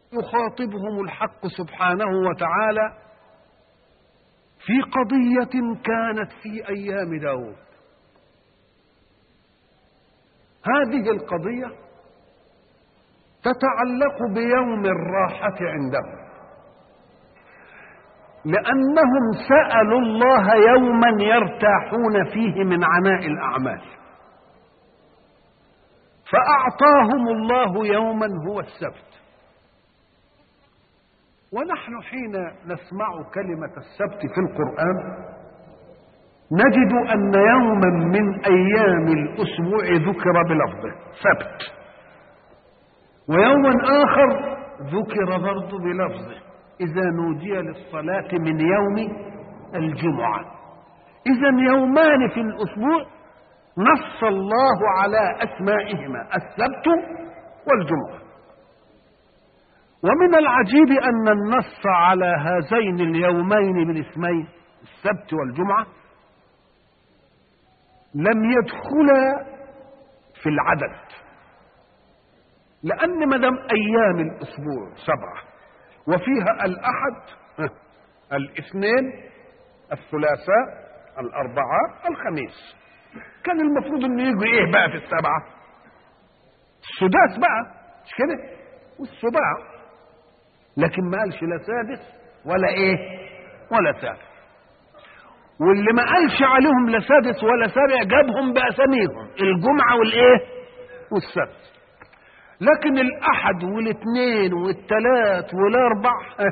يخاطبهم الحق سبحانه وتعالى في قضية كانت في أيام داود هذه القضية تتعلق بيوم الراحة عندهم لأنهم سألوا الله يوما يرتاحون فيه من عناء الأعمال فأعطاهم الله يوما هو السبت ونحن حين نسمع كلمة السبت في القرآن نجد أن يوما من أيام الأسبوع ذكر بلفظه سبت ويوما آخر ذكر برضه بلفظه إذا نودي للصلاة من يوم الجمعة إذا يومان في الأسبوع نص الله على أسمائهما السبت والجمعة ومن العجيب أن النص على هذين اليومين بالاسمين السبت والجمعة لم يدخلا في العدد لأن ما دام أيام الأسبوع سبعة وفيها الأحد الاثنين الثلاثاء الأربعاء الخميس كان المفروض إنه يجي إيه بقى في السبعة؟ السداس بقى مش كده؟ والسباع لكن ما قالش لا سادس ولا إيه؟ ولا سابع واللي ما قالش عليهم لا سادس ولا سابع جابهم بأساميهم الجمعة والإيه؟ والسبت لكن الأحد والاثنين والثلاث والأربع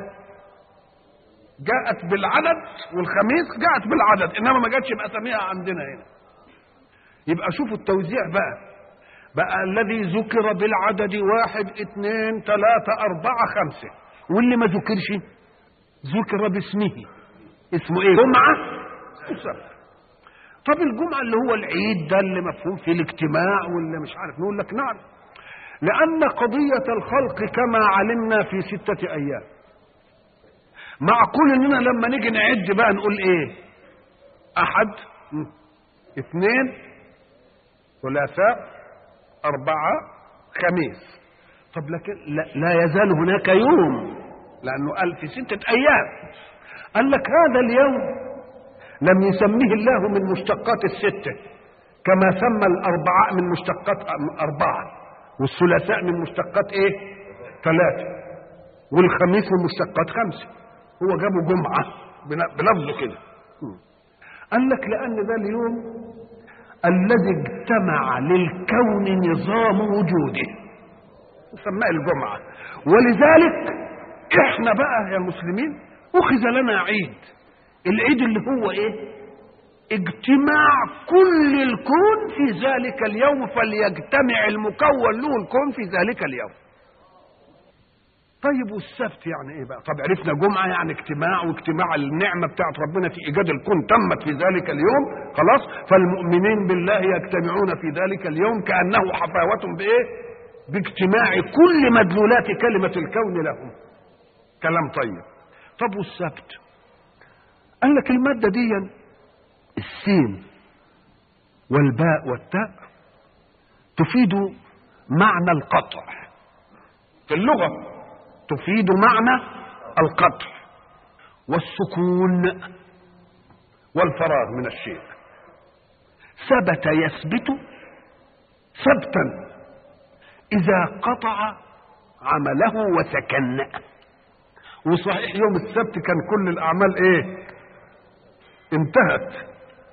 جاءت بالعدد والخميس جاءت بالعدد إنما ما جاتش بأساميها عندنا هنا يبقى شوفوا التوزيع بقى بقى الذي ذكر بالعدد واحد اثنين ثلاثة أربعة خمسة واللي ما ذكرش ذكر باسمه اسمه ايه جمعة وسبت طب الجمعة اللي هو العيد ده اللي مفهوم فيه الاجتماع واللي مش عارف نقول لك نعم لأن قضية الخلق كما علمنا في ستة أيام معقول إننا لما نيجي نعد بقى نقول إيه أحد اثنين ثلاثاء أربعة خميس طب لكن لا, لا يزال هناك يوم لأنه قال في ستة أيام قال لك هذا اليوم لم يسميه الله من مشتقات الستة كما سمى الأربعاء من مشتقات أربعة والثلاثاء من مشتقات إيه؟ ثلاثة والخميس من مشتقات خمسة هو جابه جمعة بلفظه كده قال لك لأن ده اليوم الذي اجتمع للكون نظام وجوده سماه الجمعة ولذلك احنا بقى يا مسلمين اخذ لنا عيد العيد اللي هو ايه اجتماع كل الكون في ذلك اليوم فليجتمع المكون له الكون في ذلك اليوم طيب والسبت يعني ايه بقى طب عرفنا جمعة يعني اجتماع واجتماع النعمة بتاعت ربنا في ايجاد الكون تمت في ذلك اليوم خلاص فالمؤمنين بالله يجتمعون في ذلك اليوم كأنه حفاوة بايه باجتماع كل مدلولات كلمة الكون لهم كلام طيب طب والسبت قال لك المادة دي السين والباء والتاء تفيد معنى القطع في اللغة تفيد معنى القطع والسكون والفراغ من الشيء ثبت يثبت ثبتا إذا قطع عمله وسكن وصحيح يوم السبت كان كل الأعمال إيه انتهت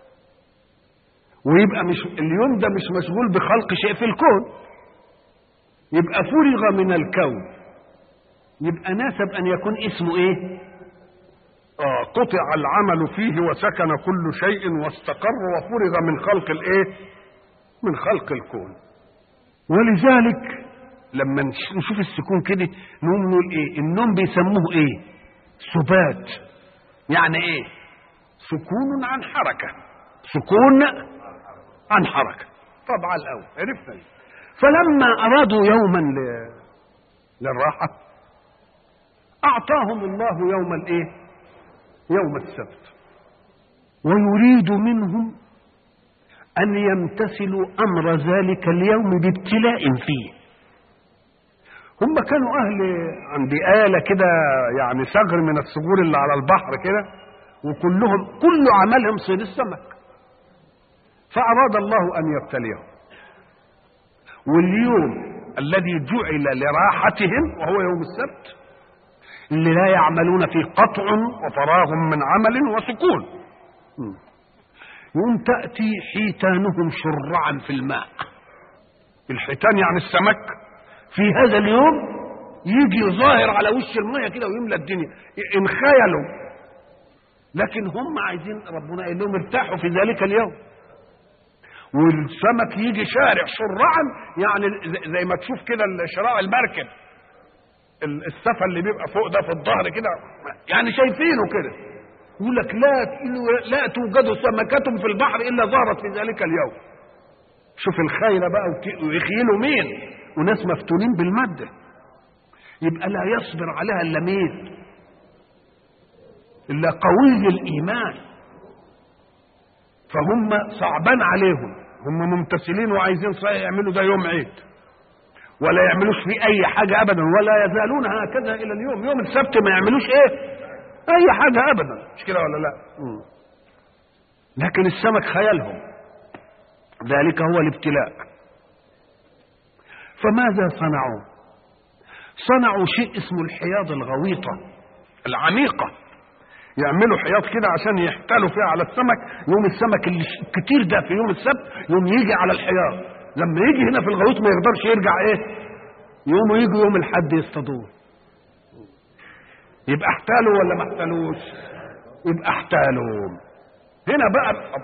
ويبقى مش اليوم ده مش مشغول بخلق شيء في الكون يبقى فرغ من الكون يبقى ناسب ان يكون اسمه ايه آه قطع العمل فيه وسكن كل شيء واستقر وفرغ من خلق الايه من خلق الكون ولذلك لما نشوف السكون كده نقوم نقول ايه النوم بيسموه ايه سبات يعني ايه سكون عن حركه سكون عن حركه طبعا الاول عرفنا دي. فلما ارادوا يوما ل... للراحه اعطاهم الله يوم الايه يوم السبت ويريد منهم ان يمتثلوا امر ذلك اليوم بابتلاء فيه هم كانوا اهل عند آلة كده يعني ثغر من الثغور اللي على البحر كده وكلهم كل عملهم صيد السمك فأراد الله أن يبتليهم واليوم الذي جعل لراحتهم وهو يوم السبت اللي لا يعملون فيه قطع وفراغ من عمل وسكون يوم تأتي حيتانهم شرعا في الماء الحيتان يعني السمك في هذا اليوم يجي ظاهر على وش المية كده ويملى الدنيا انخيلوا لكن هم عايزين ربنا قال لهم ارتاحوا في ذلك اليوم والسمك يجي شارع شرعا يعني زي ما تشوف كده شراع المركب السفن اللي بيبقى فوق ده في الظهر كده يعني شايفينه كده يقول لك لا لا توجد سمكة في البحر الا ظهرت في ذلك اليوم شوف الخيله بقى ويخيلوا مين وناس مفتونين بالماده يبقى لا يصبر عليها الا مين الا قوي الايمان فهم صعبان عليهم هم ممتثلين وعايزين صحيح يعملوا ده يوم عيد ولا يعملوش فيه اي حاجه ابدا ولا يزالون هكذا الى اليوم يوم السبت ما يعملوش ايه اي حاجه ابدا مش كده ولا لا مم. لكن السمك خيالهم ذلك هو الابتلاء فماذا صنعوا صنعوا شيء اسمه الحياض الغويطه العميقه يعملوا حياض كده عشان يحتالوا فيها على السمك يوم السمك اللي كتير ده في يوم السبت يوم يجي على الحياض لما يجي هنا في الغويط ما يقدرش يرجع ايه يوم يجي يوم الحد يصطادوه يبقى احتالوا ولا ما احتالوش يبقى احتالوا هنا بقى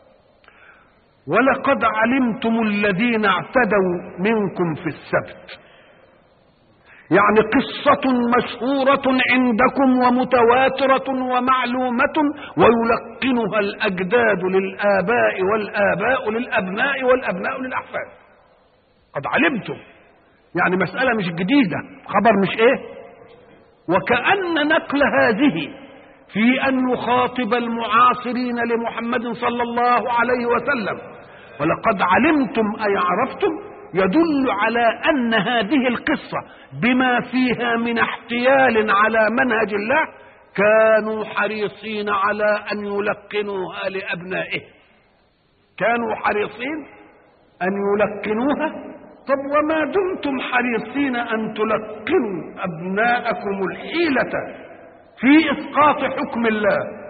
ولقد علمتم الذين اعتدوا منكم في السبت يعني قصة مشهورة عندكم ومتواترة ومعلومة ويلقنها الأجداد للآباء والآباء للأبناء والأبناء للأحفاد قد علمتم يعني مسألة مش جديدة خبر مش إيه وكأن نقل هذه في أن يخاطب المعاصرين لمحمد صلى الله عليه وسلم ولقد علمتم أي عرفتم يدل على ان هذه القصه بما فيها من احتيال على منهج الله كانوا حريصين على ان يلقنوها لابنائهم كانوا حريصين ان يلقنوها طب وما دمتم حريصين ان تلقنوا ابناءكم الحيله في اسقاط حكم الله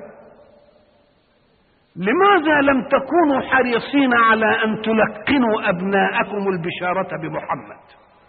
لماذا لم تكونوا حريصين على ان تلقنوا ابناءكم البشاره بمحمد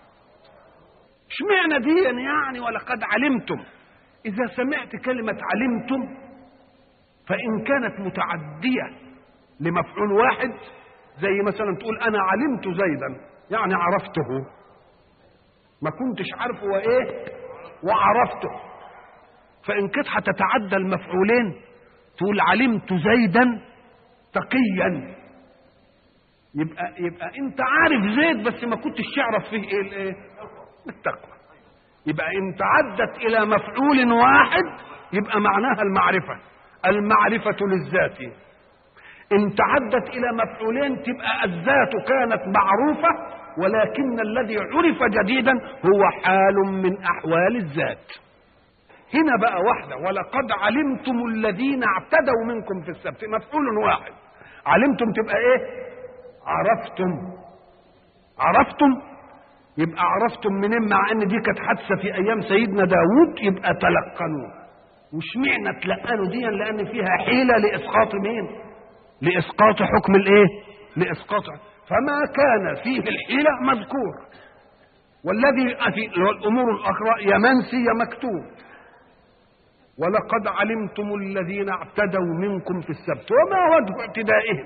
اشمعنى دي يعني ولقد علمتم اذا سمعت كلمه علمتم فان كانت متعديه لمفعول واحد زي مثلا تقول انا علمت زيدا يعني عرفته ما كنتش عارفه وايه وعرفته فان كانت هتتعدى المفعولين تقول علمت زيدا تقيا يبقى يبقى انت عارف زيد بس ما كنتش تعرف فيه ايه الايه التقوى يبقى ان تعدت الى مفعول واحد يبقى معناها المعرفه المعرفه للذات ان تعدت الى مفعولين تبقى الذات كانت معروفه ولكن الذي عرف جديدا هو حال من احوال الذات هنا بقى واحدة ولقد علمتم الذين اعتدوا منكم في السبت مفعول واحد علمتم تبقى ايه عرفتم عرفتم يبقى عرفتم منين مع ان دي كانت حادثة في ايام سيدنا داود يبقى تلقنوا واشمعنى تلقنوا دي لان فيها حيلة لاسقاط مين لاسقاط حكم الايه لاسقاط فما كان فيه الحيلة مذكور والذي في الامور الاخرى يا منسي يا مكتوب ولقد علمتم الذين اعتدوا منكم في السبت وما وجه اعتدائهم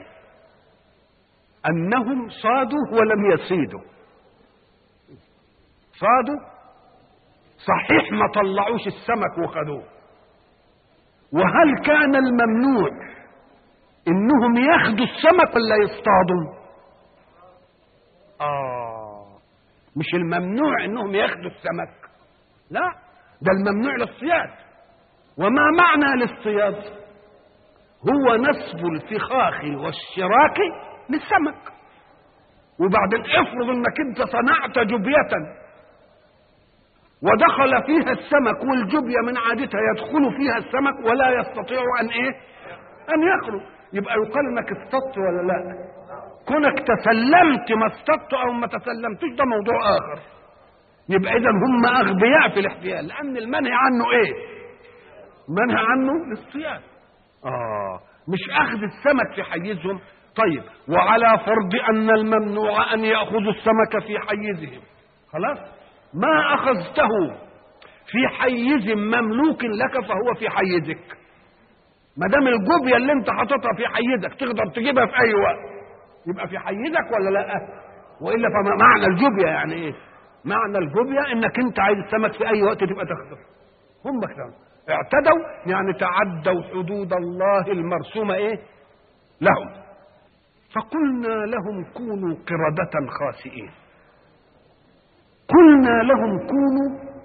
انهم صادوا ولم يصيدوا صادوا صحيح ما طلعوش السمك وخدوه وهل كان الممنوع انهم ياخدوا السمك ولا يصطادوا اه مش الممنوع انهم ياخدوا السمك لا ده الممنوع للصياد وما معنى الاصطياد هو نسب الفخاخ والشراك للسمك وبعدين افرض انك انت صنعت جبية ودخل فيها السمك والجبية من عادتها يدخل فيها السمك ولا يستطيع أن إيه أن يخرج يبقى يقال إنك اصطدت ولا لا كونك تسلمت ما اصطدت أو ما تسلمتش ده موضوع آخر يبقى إذا هم أغبياء في الاحتيال لأن المنهي عنه إيه منهي عنه الاصطياد آه مش أخذ السمك في حيزهم طيب وعلى فرض أن الممنوع أن يأخذوا السمك في حيزهم خلاص ما أخذته في حيز مملوك لك فهو في حيزك ما دام الجوبيا اللي انت حاططها في حيزك تقدر تجيبها في اي وقت يبقى في حيزك ولا لا والا فما معنى الجوبيا يعني ايه معنى الجوبيا انك انت عايز السمك في اي وقت تبقى تاخده هم كده اعتدوا يعني تعدوا حدود الله المرسومه ايه لهم فقلنا لهم كونوا قردة خاسئين قلنا لهم كونوا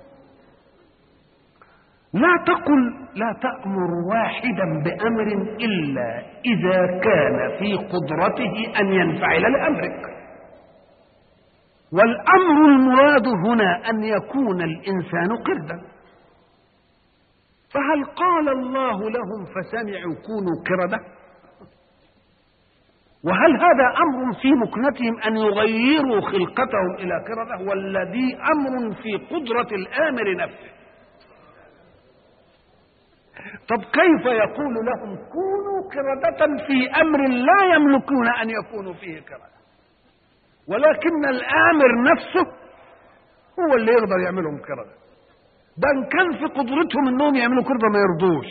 لا تقل لا تأمر واحدا بأمر إلا إذا كان في قدرته أن ينفعل لأمرك والأمر المراد هنا أن يكون الإنسان قردا فهل قال الله لهم فسمعوا كونوا قردة وهل هذا أمر في مكنتهم أن يغيروا خلقتهم إلى قردة والذي أمر في قدرة الآمر نفسه طب كيف يقول لهم كونوا قردة في أمر لا يملكون أن يكونوا فيه قردة ولكن الآمر نفسه هو اللي يقدر يعملهم قردة ده إن كان في قدرتهم إنهم يعملوا قردة ما يرضوش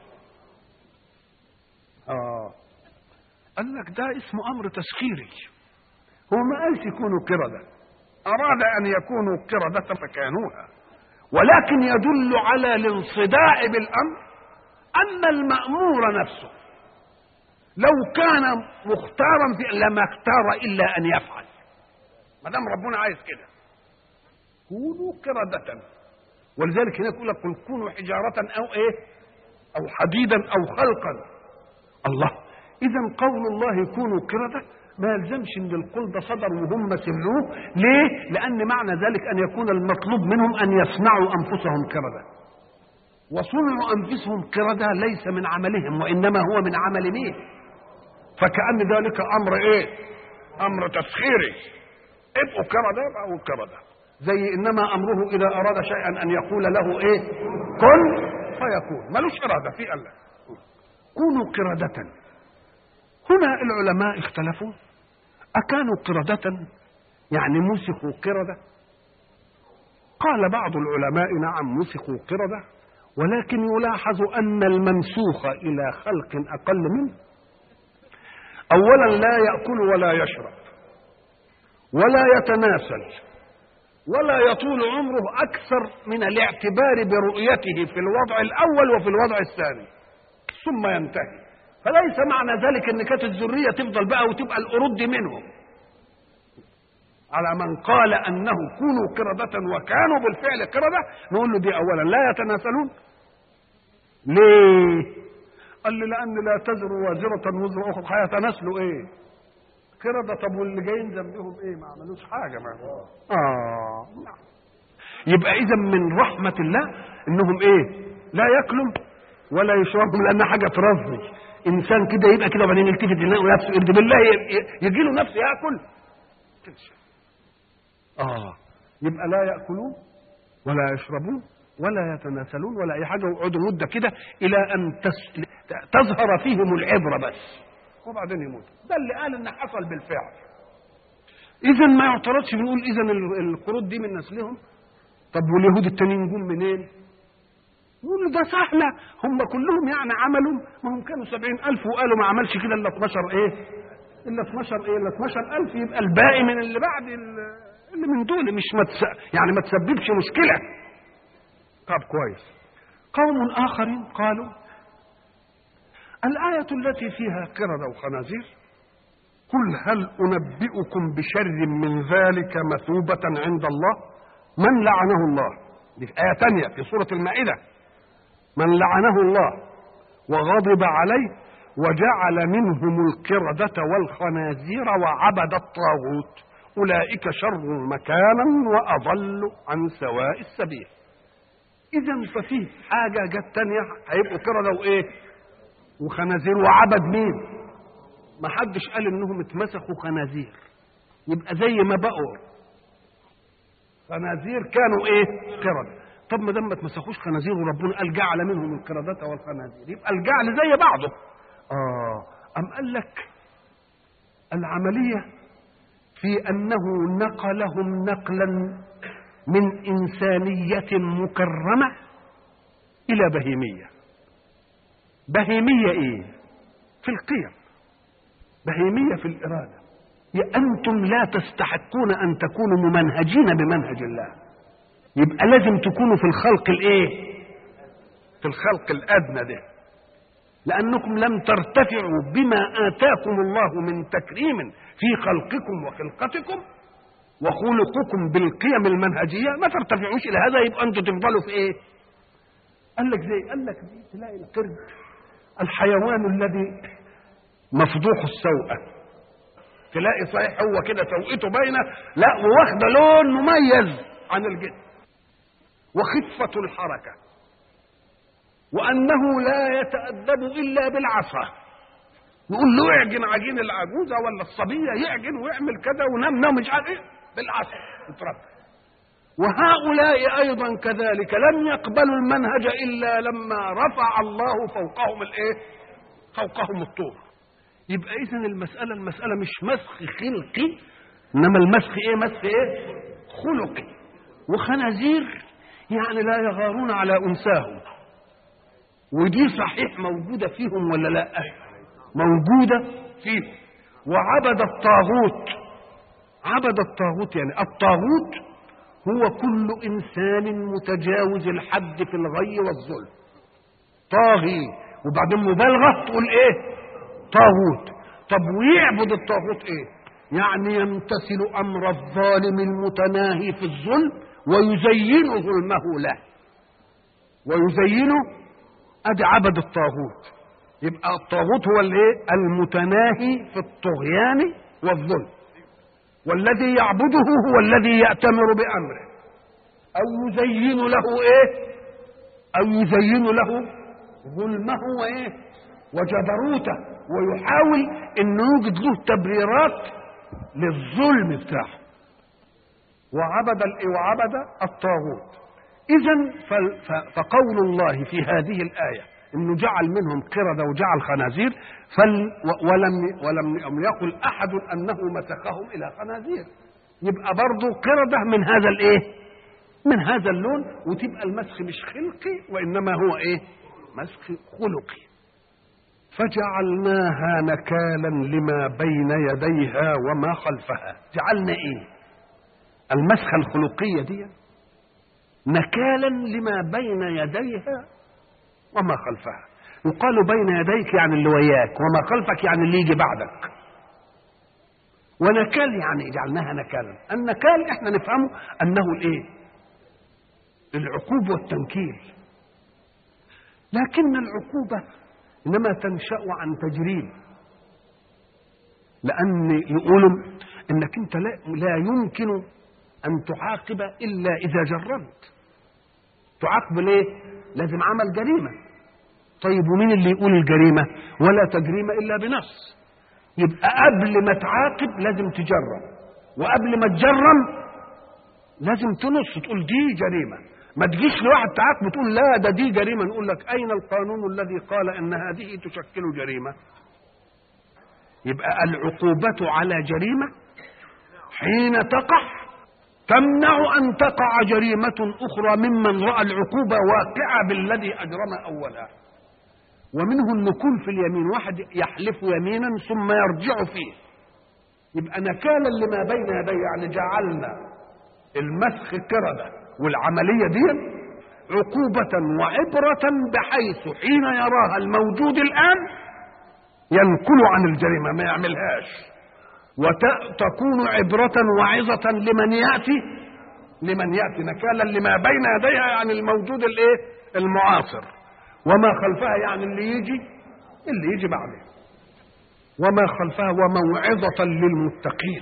آه قال لك ده اسمه أمر تسخيري هو ما قالش يكونوا قردة أراد أن يكونوا قردة فكانوها ولكن يدل على الانصداع بالأمر أن المأمور نفسه لو كان مختارا في لما اختار إلا أن يفعل ما دام ربنا عايز كده كونوا قردة ولذلك هنا يقول لك قل كونوا حجارة أو إيه أو حديدا أو خلقا الله إذا قول الله كونوا قردة ما يلزمش ان القول ده صدر وهم سمعوه ليه؟ لأن معنى ذلك أن يكون المطلوب منهم أن يصنعوا أنفسهم قردة وصنعوا انفسهم قردة ليس من عملهم وانما هو من عمل مين فكأن ذلك امر ايه امر تسخيري ابقوا قردة ابقوا قردة زي انما امره اذا اراد شيئا ان يقول له ايه كن فيكون ملوش اراده في الله كونوا قردة هنا العلماء اختلفوا اكانوا قردة يعني مسخوا قردة قال بعض العلماء نعم مسخوا قردة ولكن يلاحظ أن الممسوخ إلى خلق أقل منه أولا لا يأكل ولا يشرب ولا يتناسل ولا يطول عمره أكثر من الاعتبار برؤيته في الوضع الأول وفي الوضع الثاني ثم ينتهي فليس معنى ذلك ان كانت الذريه تفضل بقى وتبقى القرود دي منهم على من قال انه كونوا قردة وكانوا بالفعل قردة نقول له دي اولا لا يتناسلون ليه؟ قال لي لان لا تزر وازرة وزر اخرى هيتناسلوا ايه؟ قردة طب واللي جايين ذنبهم ايه؟ ما عملوش حاجة ما اه نعم يبقى اذا من رحمة الله انهم ايه؟ لا ياكلوا ولا يشربوا لان حاجة ترضي انسان كده يبقى كده وبعدين يلتفت يلاقي نفسه يرضي بالله يجي له نفسه ياكل اه يبقى لا ياكلون ولا يشربون ولا يتناسلون ولا اي حاجه ويقعدوا مده كده الى ان تس... تظهر فيهم العبره بس وبعدين يموت ده اللي قال ان حصل بالفعل اذا ما يعترضش بنقول اذا القرود دي من نسلهم طب واليهود التانيين جم منين نقول له ده سهلة هم كلهم يعني عملوا ما هم كانوا سبعين ألف وقالوا ما عملش كده إلا 12 إيه إلا 12 إيه إلا 12 ألف يبقى الباقي من اللي بعد اللي من دول مش متس... يعني ما تسببش مشكلة طب كويس قوم آخرين قالوا الآية التي فيها قردة وخنازير قل هل أنبئكم بشر من ذلك مثوبة عند الله من لعنه الله دي في آية تانية في سورة المائدة من لعنه الله وغضب عليه وجعل منهم القردة والخنازير وعبد الطاغوت أولئك شر مكانا وأضل عن سواء السبيل اذا ففيه حاجه جت تانية هيبقوا قرده وايه وخنازير وعبد مين ما حدش قال انهم اتمسخوا خنازير يبقى زي ما بقوا خنازير كانوا ايه قرده طب ما دام ما اتمسخوش خنازير وربنا قال جعل منهم القردة والخنازير يبقى الجعل زي بعضه اه ام قال لك العمليه في انه نقلهم نقلا من انسانيه مكرمه الى بهيميه بهيميه ايه في القيم بهيميه في الاراده يا انتم لا تستحقون ان تكونوا ممنهجين بمنهج الله يبقى لازم تكونوا في الخلق الايه في الخلق الادنى ده لانكم لم ترتفعوا بما اتاكم الله من تكريم في خلقكم وخلقتكم وخلقكم بالقيم المنهجيه ما ترتفعوش الى هذا يبقى انتم تفضلوا في ايه قال لك زي قال لك دي تلاقي القرد الحيوان الذي مفضوح السوءه تلاقي صحيح هو كده سوءته باينه لا وواخده لون مميز عن الجسم وخفه الحركه وانه لا يتادب الا بالعصا يقول له اعجن عجين العجوزه ولا الصبيه يعجن ويعمل كذا ونام نام مش عارف ايه بالعصا يتربى وهؤلاء ايضا كذلك لم يقبلوا المنهج الا لما رفع الله فوقهم الايه فوقهم الطور يبقى اذا المساله المساله مش مسخ خلقي انما المسخ ايه مسخ ايه خلقي وخنازير يعني لا يغارون على انساهم ودي صحيح موجوده فيهم ولا لا موجوده فيهم وعبد الطاغوت عبد الطاغوت يعني الطاغوت هو كل انسان متجاوز الحد في الغي والظلم طاغي وبعدين مبالغه تقول ايه طاغوت طب ويعبد الطاغوت ايه يعني يمتثل امر الظالم المتناهي في الظلم ويزين ظلمه له ويزينه ادي عبد الطاغوت يبقى الطاغوت هو الايه المتناهي في الطغيان والظلم والذي يعبده هو الذي يأتمر بأمره أو يزين له إيه أو يزين له ظلمه وإيه وجبروته ويحاول أن يوجد له تبريرات للظلم بتاعه وعبد وعبد الطاغوت إذا فقول الله في هذه الآية انه جعل منهم قردة وجعل خنازير فل ولم ولم يقل احد انه مسخهم الى خنازير يبقى برضه قردة من هذا الايه من هذا اللون وتبقى المسخ مش خلقي وانما هو ايه مسخ خلقي فجعلناها نكالا لما بين يديها وما خلفها جعلنا ايه المسخه الخلقيه دي نكالا لما بين يديها وما خلفها يقال بين يديك يعني اللي وياك وما خلفك يعني اللي يجي بعدك ونكال يعني جعلناها نكالا النكال احنا نفهمه انه الايه العقوبة والتنكيل لكن العقوبة انما تنشأ عن تجريم لان يقولوا انك انت لا, لا يمكن ان تعاقب الا اذا جرمت تعاقب ليه لازم عمل جريمه طيب ومين اللي يقول الجريمه ولا تجريم الا بنص يبقى قبل ما تعاقب لازم تجرم وقبل ما تجرم لازم تنص تقول دي جريمه ما تجيش لواحد تعاقب تقول لا ده دي جريمه نقول لك اين القانون الذي قال ان هذه تشكل جريمه يبقى العقوبه على جريمه حين تقع تمنع ان تقع جريمه اخرى ممن راى العقوبه واقعه بالذي اجرم اولها ومنه النكول في اليمين واحد يحلف يمينا ثم يرجع فيه يبقى نكالا لما بين يديه يعني جعلنا المسخ كردة والعملية دي عقوبة وعبرة بحيث حين يراها الموجود الآن ينكل عن الجريمة ما يعملهاش وتكون عبرة وعظة لمن يأتي لمن يأتي نكالا لما بين يديها يعني الموجود الايه المعاصر وما خلفها يعني اللي يجي اللي يجي بعده وما خلفها وموعظة للمتقين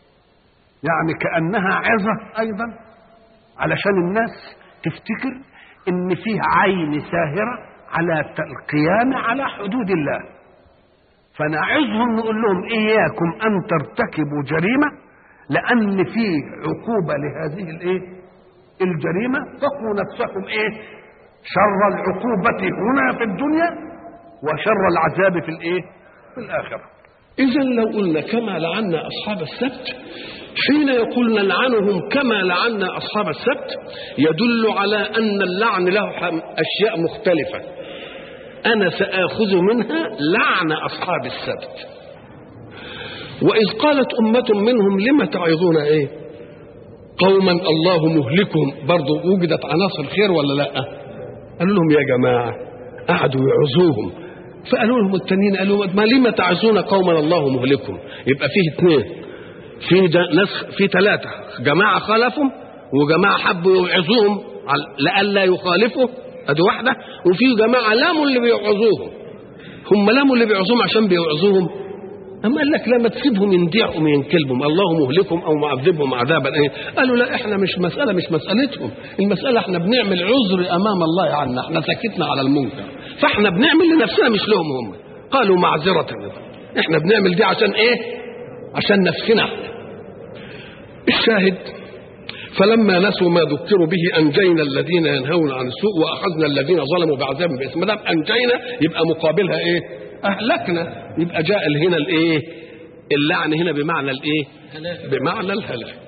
يعني كأنها عظة أيضا علشان الناس تفتكر ان فيه عين ساهره على القيام على حدود الله فنعظهم نقول لهم اياكم ان ترتكبوا جريمه لان في عقوبه لهذه الايه الجريمه تقوا نفسكم ايه شر العقوبه هنا في الدنيا وشر العذاب في الايه في الاخره إذا لو قلنا كما لعنا أصحاب السبت حين يقول نلعنهم كما لعنا أصحاب السبت يدل على أن اللعن له حم- أشياء مختلفة أنا سآخذ منها لعن أصحاب السبت وإذ قالت أمة منهم لم تعظون إيه قوما الله مهلكهم برضو وجدت عناصر خير ولا لا قالوا لهم يا جماعة قعدوا يعظوهم فقالوا لهم التانيين قالوا ما لما تعزون قوما الله مهلكهم يبقى فيه اثنين في ده ناس في ثلاثة جماعة خالفوا وجماعة حبوا يعظوهم على- لئلا يخالفوا ادي واحدة وفي جماعة لاموا اللي بيعظوهم هم لاموا اللي بيعظوهم عشان بيعظوهم أما قال لك لما تسيبهم يندعهم ينكلبهم الله مهلكهم أو معذبهم عذابا إيه قالوا لا إحنا مش مسألة مش مسألتهم المسألة إحنا بنعمل عذر أمام الله عنا إحنا سكتنا على المنكر فإحنا بنعمل لنفسنا مش لهم هم قالوا معذرة إحنا بنعمل دي عشان إيه عشان نفسنا إحنا الشاهد فلما نسوا ما ذكروا به انجينا الذين ينهون عن السوء واخذنا الذين ظلموا بعذاب باسم ما دام انجينا يبقى مقابلها ايه؟ اهلكنا يبقى جاء هنا الايه؟ اللعن هنا بمعنى الايه؟ بمعنى الهلاك